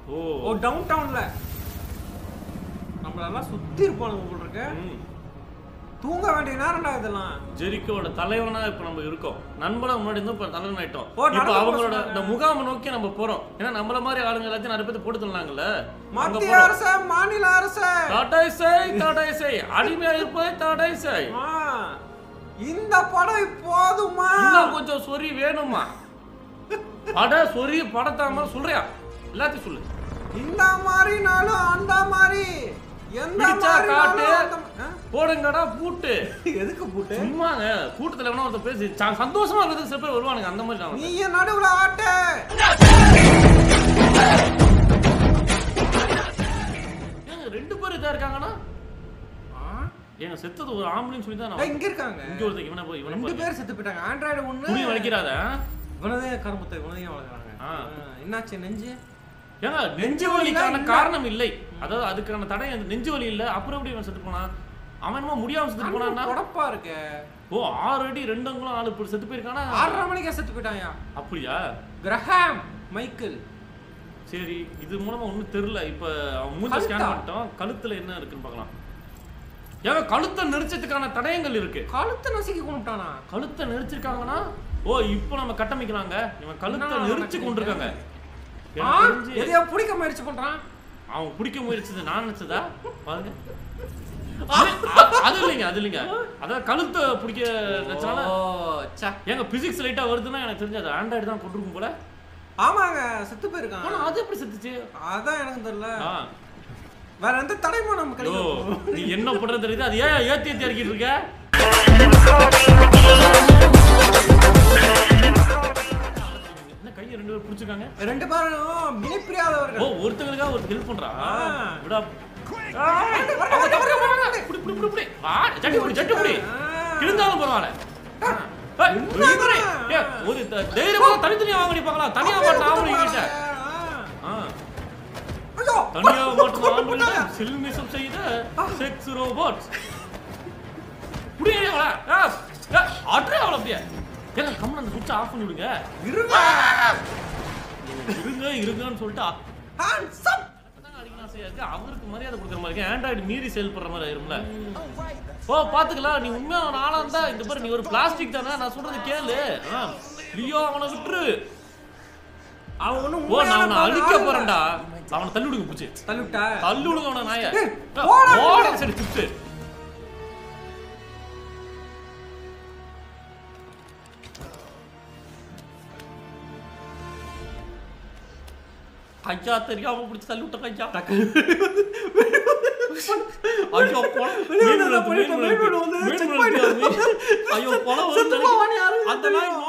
ஓ ஓ down டவுன்ல நம்மளெல்லாம் சுத்தி இருப்பானுங்க போல இருக்கு ம். தூங்க வேண்டிய நேரம்டா இதெல்லாம் ஜெரிக்கோட தலைவனா இப்ப நம்ம இருக்கோம் நண்பனா முன்னாடி இருந்து இப்ப தலைவன் ஆயிட்டோம் ஓ, இப்ப நடந்து போக அவங்களோட சொன்னாங்க. இந்த முகாமை நோக்கி நம்ம போறோம் ஏன்னா நம்மள மாதிரி ஆளுங்க எல்லாத்தையும் நிறைய பேர் போட்டு தள்ளாங்கல்ல அங்க மத்திய போறோம் அரசு மாநில அரசு தடை செய் தடை செய் அடிமையா இருப்பதை தடை செய் ஆ, இந்த படம் போதுமா இன்னும் கொஞ்சம் சொறி வேணுமா பட சொறி படத்தாம சொல்றியா எல்லாத்தையும் சொல்லு இந்த மாதிரினாலும் அந்த மாதிரி எந்த பிடிச்சா காட்டு மாதிரினாலும் அந்த மா- ஆ? போடுங்கடா பூட்டு எதுக்கு போட்டு சும்மாங்க கூட்டத்துல எவனோ ஒருத்தர் பேசி ச- சந்தோஷமா இருக்கிறதுக்கு சில பேர் வருவானுங்க அந்த மாதிரி நான் நீ என் நடுவுல ஆட்டு ஏங்க ரெண்டு பேர் இதா இருக்காங்கன்னா ஏங்க செத்தது ஒரு ஆம்பளைன்னு சொல்லி தான் ஏய், நான் இங்க இருக்காங்க இங்க ஒருத்தர் இவனை போய் இவனை ரெண்டு போய் பேர் செத்து போயிட்டாங்க ஆண்ட்ராய்டு ஒண்ணு துணி வளைக்கிறாத இவனதே கரும்புத்த இவனதையும் வளர்க்குறாங்க ஆ. என்னாச்சு நெஞ்சு ஏங்க நெஞ்சு வலிக்கான இல்ல. காரணம் இல்லை அதாவது அதுக்கான தடை அந்த நெஞ்சு வலி இல்ல அப்புறம் எப்படி இவன் செத்து போனான் அவன் என்னமோ முடியாம செத்து போனான்னா உடப்பா இருக்கு ஓ ஆறு அடி ரெண்டு அங்குலம் ஆளு இப்படி செத்து போயிருக்கானா ஆறரை மணிக்கே செத்து போயிட்டாயா அப்படியா கிரஹாம் மைக்கேல் சரி இது மூலமா ஒண்ணும் தெரியல இப்ப அவன் மூஞ்ச ஸ்கேன் கழுத்தா? பண்ணிட்டோம் கழுத்துல என்ன இருக்குன்னு பார்க்கலாம் ஏங்க கழுத்தை நெரிச்சதுக்கான தடயங்கள் இருக்கு கழுத்தை நசுக்கி கொண்டுட்டானா கழுத்தை நெரிச்சிருக்காங்கன்னா ஓ இப்போ நம்ம கட்டமைக்கலாங்க இவன் கழுத்தை என்ன நெரிச்சு நடக்குது? கொண்டிருக்காங்க ஆ, எனக்கு தெரிஞ்சு எதையோ பிடிக்க முயற்சி பண்றான் அவன் பிடிக்க முயற்சிது நான் நினைச்சதா பாருங்க அது- அது- அது இல்லைங்க அது இல்லைங்க அதான் கழுத்தை பிடிக்க நினைச்சால ஓ, ச்சே. ஏங்க பிசிக்ஸ் லைட்டா வருதுன்னா எனக்கு தெரிஞ்சு அது ஆண்ட்ராய்டு தான் கொண்டிருக்கும் போல ஆமாங்க செத்து போயிருக்கான் ஆனா அது எப்படி செத்துச்சு அதான் எனக்கு தெரியல ஆ வேற எந்த தடையும் நம்ம ஐயோ, கிடைக்கும் நீ என்ன பண்றது தெரியுது அது ஏன் ஏத்தி ஏத்தி இறக்கிட்டு இருக்க என்ன கையை ரெண்டு பேரும் பிடிச்சிருக்காங்க ரெண்டு பேரும் ஓ மிகப்பிரியாதவர்கள் ஒருத்தங்களுக்காக ஒரு ஹெல்ப் பண்றா ஆ. விடா புடி புடி புடி புடி வா ஜட்டி புடி ஜட்டி புடி இருந்தாலும் பரவாயில்ல ஆ. ஏய், இருந்தாலும் ஏய், ஒரு த- தைரியமா தனித்தனியா வாங்கடி பார்க்கலாம் தனியா மாட்டேன் ஆம்பளை கிட்ட ஆ. ஐயோ தனியா மாட்டேன் ஆம்பளை சில்மிசம் செய்த செக்ஸ் ரோபோட் புடியே அவள அட்ரே அவள அப்படியே ஏங்க கம்மன் அந்த சுவிட்ச் ஆஃப் பண்ணி விடுங்க இருங்க இருங்க இருங்கன்னு சொல்லிட்டு ஆ- Hands up. அதான் அடிக்கலாம் ஆசையா இருக்கு. அவருக்கு மரியாதை கொடுக்குற மாதிரி இருக்கு ஆண்ட்ராய்டு மீறி செயல்படுற மாதிரி ஆயிரும்ல ஓ பாத்துக்கலாம் நீ உண்மையா அவன் ஆளா இருந்தா இந்த பாரு நீ ஒரு பிளாஸ்டிக் தானே நான் சொல்றது கேளு ஆ, லியோ அவனை விட்டுரு அவன் ஒண்ணும் ஓ நான் அவனை உண்மையான அழிக்க ஆளு போறேன்டா அவனை தள்ளி விடுங்க பூச்சி தள்ளி விட்டா தள்ளி விடுங்க அவனை நாய ஏய், போடா. போடா சரி சிப்ஸ் ஐயா தெரியாம பிடிச்சி தள்ளி விட்ட ஐயா ஐயோ போல வெளிய வந்து நான் பண்ணிட்டேன், வெளிய வந்து check பண்ணிட்டேன். ஐயோ போல செத்து போவானே யாரு? அந்த நாய்